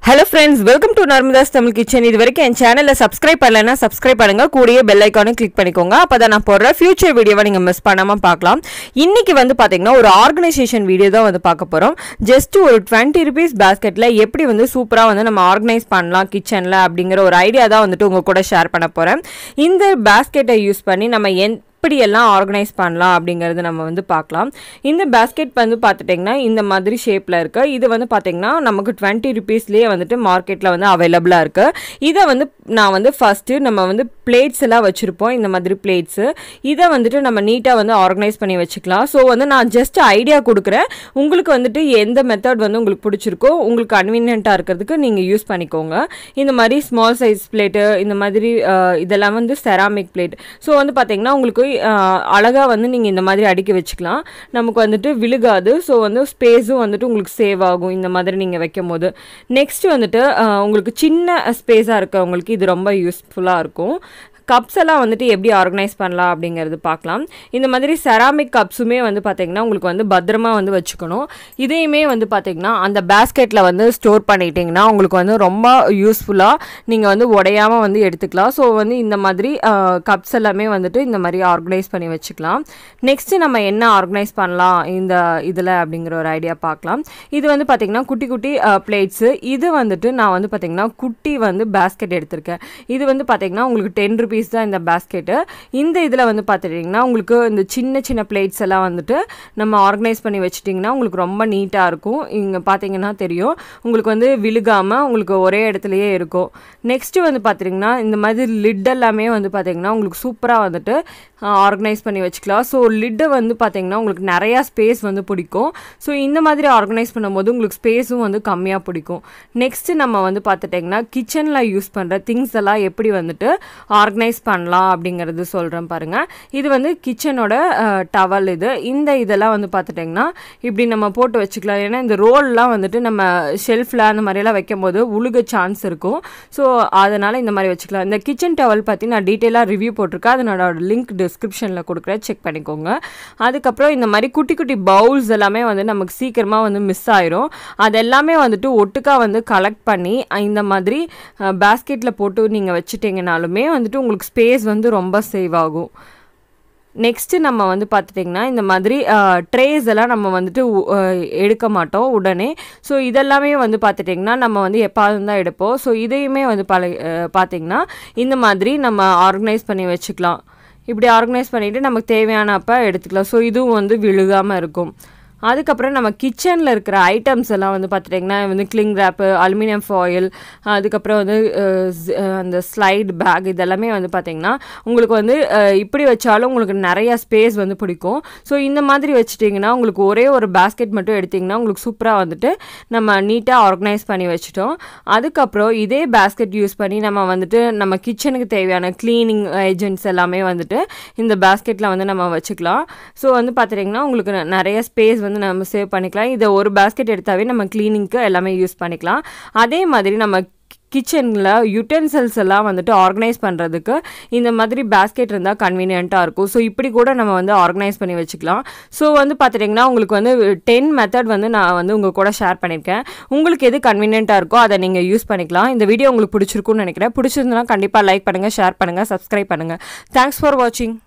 hello friends welcome to Narmada's Tamil kitchen இது வரைக்கும் என் சேனலில் சப்ஸ்கிரைப் பண்ணலைன்னா சப்ஸ்கிரைப் பண்ணுங்க கூடிய பெல் ஐக்கானும் கிளிக் பண்ணிக்கோங்க அப்போ தான் நான் போடுற ஃபியூச்சர் வீடியோவை நீங்கள் மிஸ் பண்ணாமல் பார்க்கலாம் இன்னைக்கு வந்து பார்த்தீங்கன்னா ஒரு ஆர்கனைசேஷன் வீடியோ தான் வந்து பார்க்க போகிறோம் ஜஸ்ட் ஒரு டுவெண்ட்டி ருபீஸ் பேஸ்கெட்டில் எப்படி வந்து சூப்பராக வந்து நம்ம ஆர்கனைஸ் பண்ணலாம் கிச்சனில் அப்படிங்கிற ஒரு ஐடியா தான் வந்துட்டு உங்கள் கூட ஷேர் பண்ண போகிறேன் இந்த பேஸ்கெட்டை யூஸ் பண்ணி நம்ம என் எப்படியெல்லாம் ஆர்கனைஸ் பண்ணலாம் அப்படிங்கிறது நம்ம வந்து பார்க்கலாம் இந்த பேஸ்கெட் வந்து பார்த்துட்டிங்கன்னா இந்த மாதிரி ஷேப்பில் இருக்கு இது வந்து பார்த்திங்கன்னா நமக்கு டுவெண்ட்டி ருபீஸ்லேயே வந்துட்டு மார்க்கெட்டில் வந்து அவைலபிளாக இருக்குது இதை வந்து நான் வந்து ஃபஸ்ட்டு நம்ம வந்து பிளேட்ஸ் எல்லாம் வச்சுருப்போம் இந்த மாதிரி பிளேட்ஸு இதை வந்துட்டு நம்ம நீட்டாக வந்து ஆர்கனைஸ் பண்ணி வச்சுக்கலாம் ஸோ வந்து நான் ஜஸ்ட் ஐடியா கொடுக்குறேன் உங்களுக்கு வந்துட்டு எந்த மெத்தட் வந்து உங்களுக்கு பிடிச்சிருக்கோ உங்களுக்கு கன்வீனியண்ட்டாக இருக்கிறதுக்கு நீங்கள் யூஸ் பண்ணிக்கோங்க இந்த மாதிரி ஸ்மால் சைஸ் பிளேட்டு இந்த மாதிரி அஹ், இதெல்லாம் வந்து செராமிக் பிளேட் ஸோ வந்து பார்த்தீங்கன்னா உங்களுக்கு அழகாக வந்து நீங்கள் இந்த மாதிரி அடுக்கி வச்சுக்கலாம் நமக்கு வந்துட்டு விழுகாது ஸோ வந்து ஸ்பேஸும் வந்துட்டு உங்களுக்கு சேவ் ஆகும் இந்த மாதிரி நீங்கள் வைக்கும் போது நெக்ஸ்ட் வந்துட்டு அஹ், உங்களுக்கு சின்ன ஸ்பேஸாக இருக்கவங்களுக்கு இது ரொம்ப யூஸ்ஃபுல்லாக இருக்கும் கப்ஸ் எல்லாம் வந்துட்டு எப்படி ஆர்கனைஸ் பண்ணலாம் அப்படிங்கிறது பார்க்கலாம் இந்த மாதிரி செராமிக் கப்ஸுமே வந்து பார்த்தீங்கன்னா உங்களுக்கு வந்து பத்திரமா வந்து வச்சுக்கணும் இதையுமே வந்து பார்த்தீங்கன்னா அந்த பேஸ்கெட்டில் வந்து ஸ்டோர் பண்ணிட்டீங்கன்னா உங்களுக்கு வந்து ரொம்ப யூஸ்ஃபுல்லாக நீங்கள் வந்து உடையாமல் வந்து எடுத்துக்கலாம் ஸோ வந்து இந்த மாதிரி கப்ஸ் எல்லாமே வந்துட்டு இந்த மாதிரி ஆர்கனைஸ் பண்ணி வச்சுக்கலாம் நெக்ஸ்ட்டு நம்ம என்ன ஆர்கனைஸ் பண்ணலாம் இந்த இதில் அப்படிங்கிற ஒரு ஐடியா பார்க்கலாம் இது வந்து பார்த்திங்கன்னா குட்டி குட்டி பிளேட்ஸு இது வந்துட்டு நான் வந்து பார்த்திங்கன்னா குட்டி வந்து பேஸ்கெட் எடுத்திருக்கேன் இது வந்து பார்த்திங்கன்னா உங்களுக்கு டென் ருபீஸ் தான் இந்த பேஸ்கெட்டு இந்த இதில் வந்து பார்த்துட்டிங்கன்னா உங்களுக்கு இந்த சின்ன சின்ன பிளேட்ஸ் எல்லாம் வந்துட்டு நம்ம ஆர்கனைஸ் பண்ணி வச்சிட்டிங்கன்னா உங்களுக்கு ரொம்ப நீட்டாக இருக்கும் இங்கே பார்த்தீங்கன்னா தெரியும் உங்களுக்கு வந்து விழுகாமல் உங்களுக்கு ஒரே இடத்துலையே இருக்கும் நெக்ஸ்ட்டு வந்து பார்த்திங்கன்னா இந்த மாதிரி லிட் எல்லாமே வந்து பார்த்திங்கன்னா உங்களுக்கு சூப்பராக வந்துட்டு ஆர்கனைஸ் பண்ணி வச்சுக்கலாம் ஸோ லிட்டை வந்து பார்த்திங்கன்னா உங்களுக்கு நிறையா ஸ்பேஸ் வந்து பிடிக்கும் ஸோ இந்த மாதிரி ஆர்கனைஸ் பண்ணும்போது உங்களுக்கு ஸ்பேஸும் வந்து கம்மியாக பிடிக்கும் நெக்ஸ்ட்டு நம்ம வந்து பார்த்துட்டிங்கன்னா கிச்சனில் யூஸ் பண்ணுற திங்ஸ் எல்லாம் எப்படி வந்துட்டு ஆர்கனைஸ் பண்ணலாம் அப்படிங்கிறது சொல்கிறேன் பாருங்கள் இது வந்து கிச்சனோட டவல் இது இந்த இதெல்லாம் வந்து பார்த்துட்டிங்கன்னா இப்படி நம்ம போட்டு வச்சுக்கலாம் ஏன்னா இந்த ரோல்லாம் வந்துட்டு நம்ம ஷெல்ஃபில் அந்த மாதிரியெல்லாம் வைக்கும் போது உழுக சான்ஸ் இருக்கும் ஸோ அதனால் இந்த மாதிரி வச்சுக்கலாம் இந்த கிச்சன் டவல் பற்றி நான் டீட்டெயிலாக ரிவ்யூ போட்டிருக்கேன் அதனோட லிங்க் டிஸ்கிரிப்ஷனில் கொடுக்குறேன் செக் பண்ணிக்கோங்க அதுக்கப்புறம் இந்த மாதிரி குட்டி குட்டி பவுல்ஸ் எல்லாமே வந்து நமக்கு சீக்கிரமாக வந்து மிஸ் ஆயிரும் அது எல்லாமே வந்துட்டு ஒட்டுக்கா வந்து கலெக்ட் பண்ணி அஹ், இந்த மாதிரி பேஸ்கெட்டில் போட்டு நீங்கள் வச்சுட்டிங்கனாலுமே வந்துட்டு உங்களுக்கு ஸ்பேஸ் வந்து ரொம்ப சேவ் ஆகும் நெக்ஸ்ட்டு நம்ம வந்து பார்த்துட்டிங்கன்னா இந்த மாதிரி ட்ரேஸ் எல்லாம் நம்ம வந்துட்டு உ- அஹ் எடுக்க மாட்டோம் உடனே ஸோ இதெல்லாமே வந்து பார்த்துட்டிங்கன்னா நம்ம வந்து எப்பாவது தான் எடுப்போம் ஸோ இதையுமே வந்து பல அஹ் பார்த்திங்கன்னா இந்த மாதிரி நம்ம ஆர்கனைஸ் பண்ணி வச்சுக்கலாம் இப்படி ஆர்கனைஸ் பண்ணிவிட்டு நமக்கு தேவையான அப்போ எடுத்துக்கலாம் ஸோ இதுவும் வந்து விழுகாமல் இருக்கும் அதுக்கப்புறம் நம்ம கிச்சனில் இருக்கிற ஐட்டம்ஸ் எல்லாம் வந்து பார்த்துட்டிங்கன்னா வந்து கிளிங் ரேப்பு அலுமினியம் ஃபாயில் அதுக்கப்புறம் வந்து அஹ், ஸ்- அஹ், அந்த ஸ்லைட் பேக் இதெல்லாமே வந்து பார்த்திங்கன்னா உங்களுக்கு வந்து அஹ், இப்படி வச்சாலும் உங்களுக்கு நிறைய ஸ்பேஸ் வந்து பிடிக்கும் ஸோ இந்த மாதிரி வச்சுட்டிங்கன்னா உங்களுக்கு ஒரே ஒரு பேஸ்கெட் மட்டும் எடுத்திங்கன்னா உங்களுக்கு சூப்பராக வந்துட்டு நம்ம நீட்டாக ஆர்கனைஸ் பண்ணி வச்சுட்டோம் அதுக்கப்புறம் இதே பேஸ்கெட் யூஸ் பண்ணி நம்ம வந்துட்டு நம்ம கிச்சனுக்கு தேவையான க்ளீனிங் ஏஜென்ட்ஸ் எல்லாமே வந்துட்டு இந்த பேஸ்கெட்டில் வந்து நம்ம வச்சுக்கலாம் ஸோ வந்து பார்த்துட்டிங்கன்னா உங்களுக்கு ந- நிறைய ஸ்பேஸ் வந்து நம்ம சேவ் பண்ணிக்கலாம் இதை ஒரு பேஸ்கெட் எடுத்தாவே நம்ம க்ளீனிங்க்கு எல்லாமே யூஸ் பண்ணிக்கலாம் அதே மாதிரி நம்ம கிச்சனில் யுட்டென்சில்ஸ் எல்லாம் வந்துட்டு ஆர்கனைஸ் பண்ணுறதுக்கு இந்த மாதிரி பேஸ்கெட் இருந்தால் கன்வீனியண்ட்டாக இருக்கும் ஸோ இப்படி கூட நம்ம வந்து ஆர்கனைஸ் பண்ணி வச்சுக்கலாம் ஸோ வந்து பார்த்துட்டிங்கன்னா உங்களுக்கு வந்து டென் மெத்தட் வந்து நான் வந்து உங்கள் கூட ஷேர் பண்ணியிருக்கேன் உங்களுக்கு எது கன்வீனியண்ட்டாக இருக்கோ அதை நீங்கள் யூஸ் பண்ணிக்கலாம் இந்த வீடியோ உங்களுக்கு பிடிச்சிருக்குன்னு நினைக்கிறேன் பிடிச்சிருந்தனா கண்டிப்பாக லைக் பண்ணுங்கள் ஷேர் பண்ணுங்கள் சப்ஸ்கிரைப் பண்ணுங்கள் தேங்க்ஸ் ஃபார் வாட்சிங்